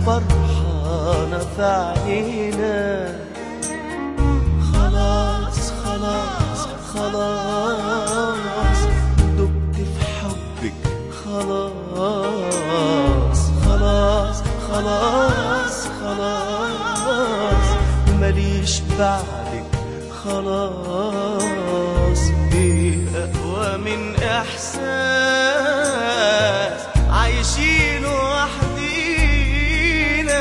فرحانة في عينينا خلاص خلاص خلاص دبت في حبك خلاص خلاص خلاص خلاص ماليش بعدك خلاص ايه اقوى من احساس عايشين وحدينا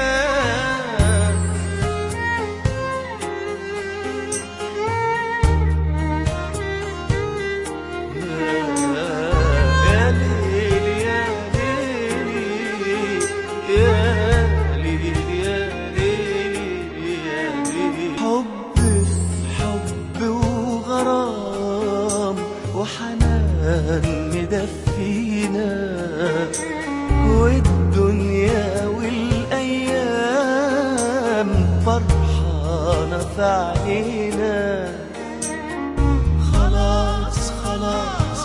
يا ليل يا ليل يا ليل يا ليل يا ليل حب حب وغرام وحنان مدفينا والدنيا والايام فرحانه في عينينا خلاص خلاص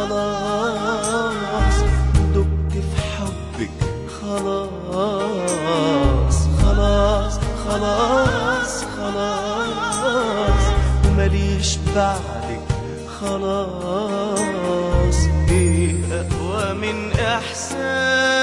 خلاص دبت في حبك خلاص خلاص خلاص خلاص ماليش بعدك خلاص ايه اقوى من احساس